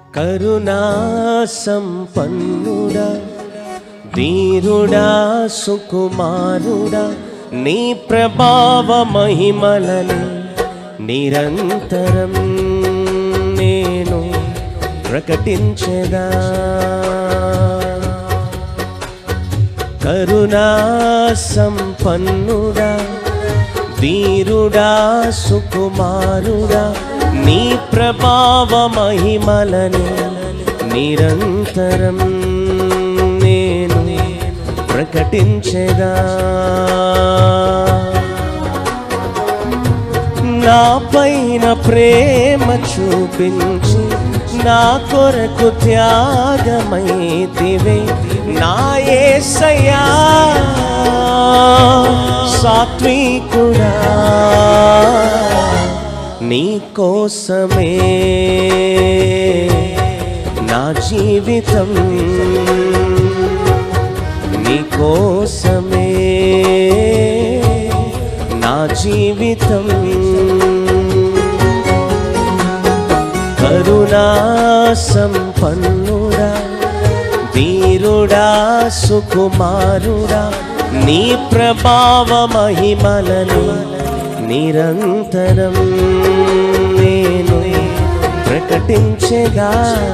కరుణా సంపన్నుడా ధీరుడా సుకుమారుడా నీ ప్రభావ మహిమలను నిరంతరం నేను ప్రకటించదా కరుణా సంపన్నుడా ధీరుడా సుకుమారుడా నీ ప్రభావ మహిమలను నిరంతరం నేను ప్రకటించదా నా పైన ప్రేమ చూపించి నా కొరకు త్యాగమైతివే నా ఏసయ్యా సాత్వికుడా నీ కోసమే నా జీవితం నీ కోసమే నా జీవితం కరుణా సంపన్నుడా ధీరుడా సుకుమారుడా నీ ప్రభావ మహిమలను నిరంతరం నేను ప్రకటించగా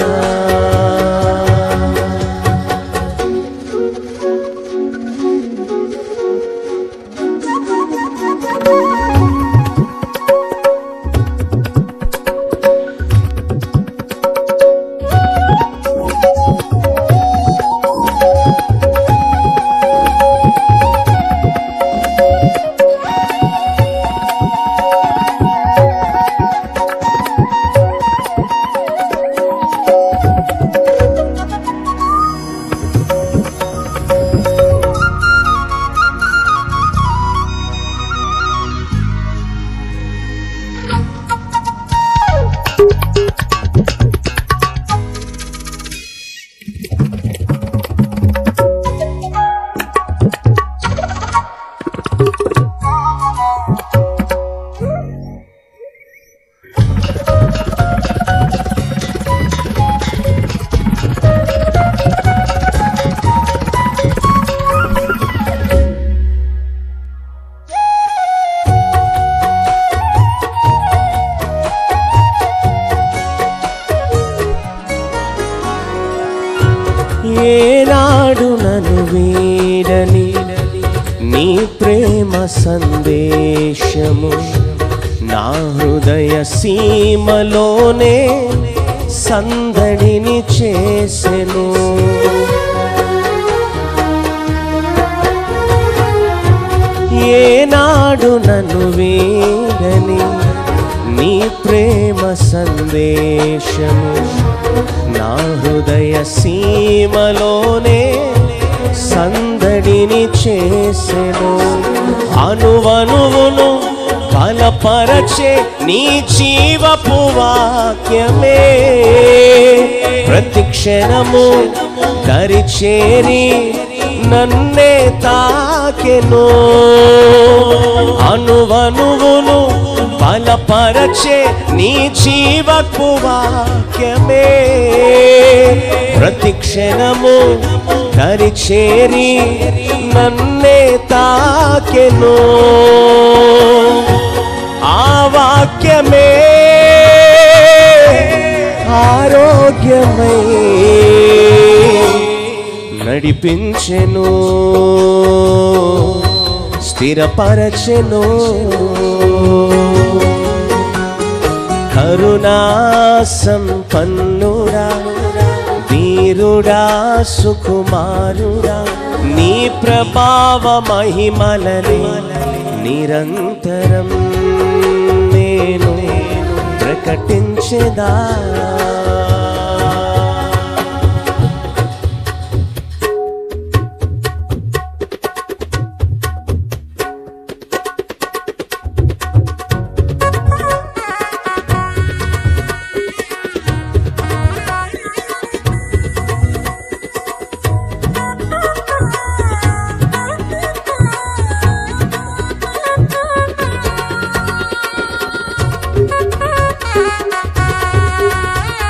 ఏనాడు నన్ను వీడని నీ ప్రేమ సందేశము నా హృదయ సీమలోనే సందడిని చేసెను ఏనాడు నన్ను వీడని నీ ప్రేమ సందేశము నా హృదయ సీమలోనే సందడిని చేసెను అనువనువును బలపరచే నీ జీవపు వాక్యమే ప్రతి క్షణము దరిచేరి నన్నే తాకెను అనువనువును బలపరచే నీ జీవపు వాక్యమే ప్రతి క్షణము దరిచేరి నన్నే తాకెను ఆ వాక్యమే ఆరోగ్యమై నడిపించెను స్థిరపరచెను కరుణా సంపన్నుడా వీరుడా సుకుమారుడా నీ ప్రభావ మహిమలని నిరంతరం నేను ప్రకటించదా Thank you.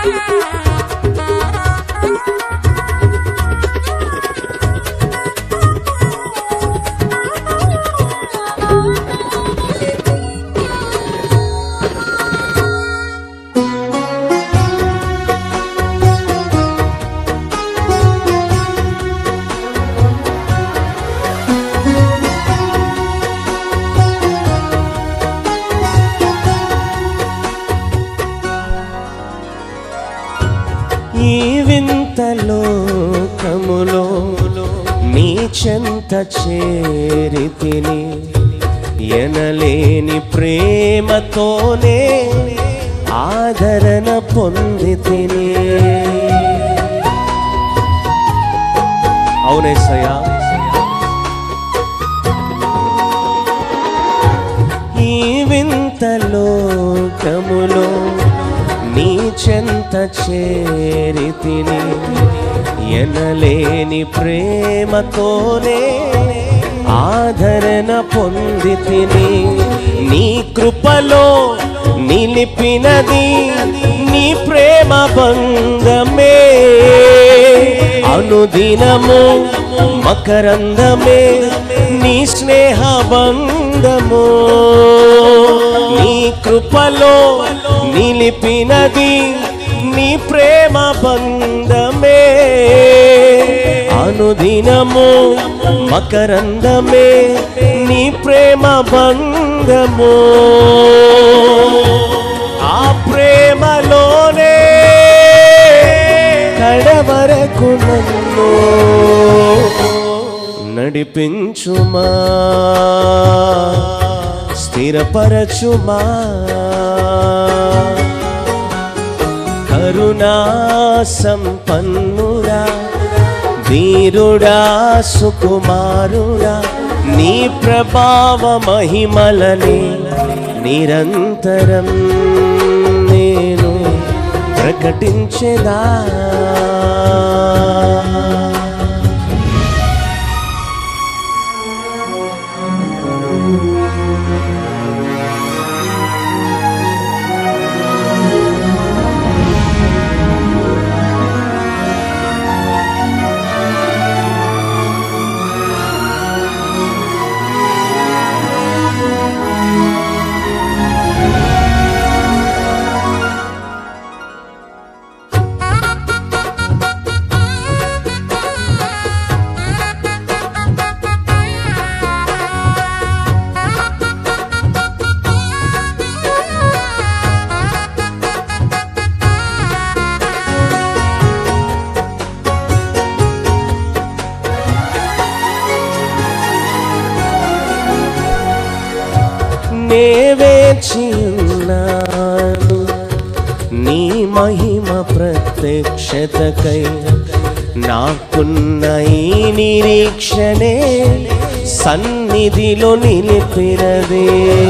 ఈ వింత లోకములో నీ చెంత చేరితిని ఎనలేని ప్రేమతోనే ఆదరణ పొందితిని అవునేసయ్యా ఈ వింత లోకములో నీ చెంత చేరితిని ఎనలేని ప్రేమతోనే ఆదరణ పొందితిని నీ కృపలో నిలిపినది నీ ప్రేమ బంధమే అనుదినము మకరందమే నీ స్నేహ బంధము నీ కృపలో నిలిపినది నీ ప్రేమ బంధమే అనుదినము మకరందమే నీ ప్రేమ బంధము ఆ ప్రేమలోనే కడవరకు నన్ను నడిపించుమా స్థిరపరచుమా కరుణా సంపన్నుడా వీరుడా సుకుమారుడా నీ ప్రభావ మహిమలని నిరంతరం నేను ప్రకటించేదా నే వేచి ఉన్నాను నీ మహిమ ప్రత్యక్షతకై నాకున్న ఈ నిరీక్షణే సన్నిధిలో నిలిపినదే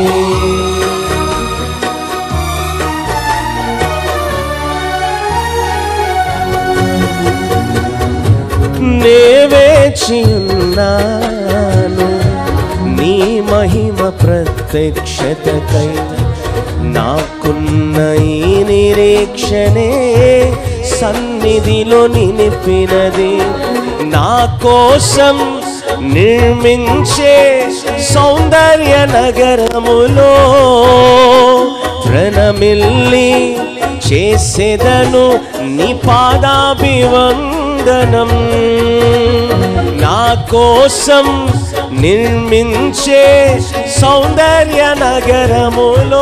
నే వేచి ఉన్నాను నీ మహిమ ప్రత్యక్షతకై నాకున్న ఈ నిరీక్షణే సన్నిధిలో నిలిపినది నా కోసం నిర్మించే సౌందర్య నగరములో ప్రణమిల్లి చేసేదను నీ పాదాభివందనం నా కోసం నిర్మించే సౌందర్య నగరములో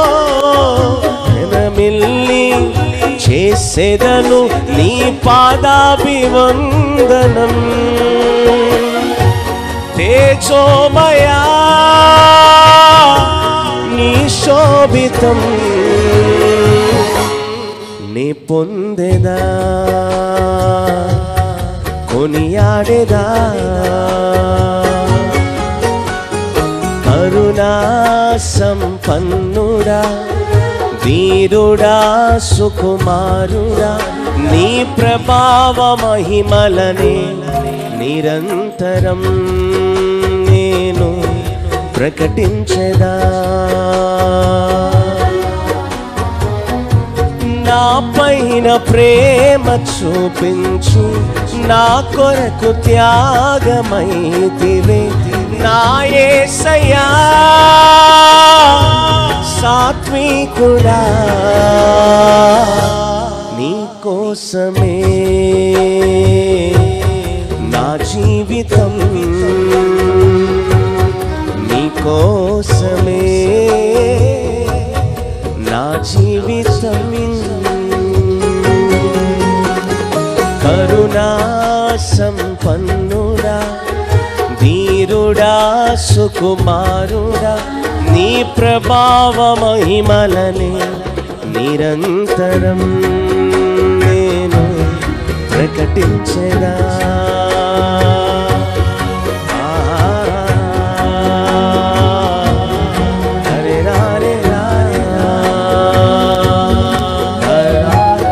ప్రణమిల్లి చేసేదను నీ పాదాభివందనం తేజోమయా నీ శోభితం నీ పొందెదా కొనియాడేదా కరుణా సంపన్నుడా వీరుడా సుకుమారుడా నీ ప్రభావ మహిమలని నిరంతరం నేను ప్రకటించదా నా పైన ప్రేమ చూపించు నా కొరకు త్యాగమైతివే నా యేసయ్యా సాత్వికుడా నీ కోసమే నా జీవితం నీ కోసమే నా జీవితం కరుణా సంపన్నుడా ధీరుడా సుకుమారుడా నీ ప్రభావ మహిమలనే నిరంతరం నేను ప్రకటించదా హరే రారే రారే రా. హరే రారే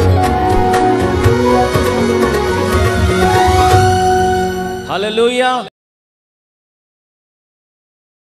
హల్లెలూయా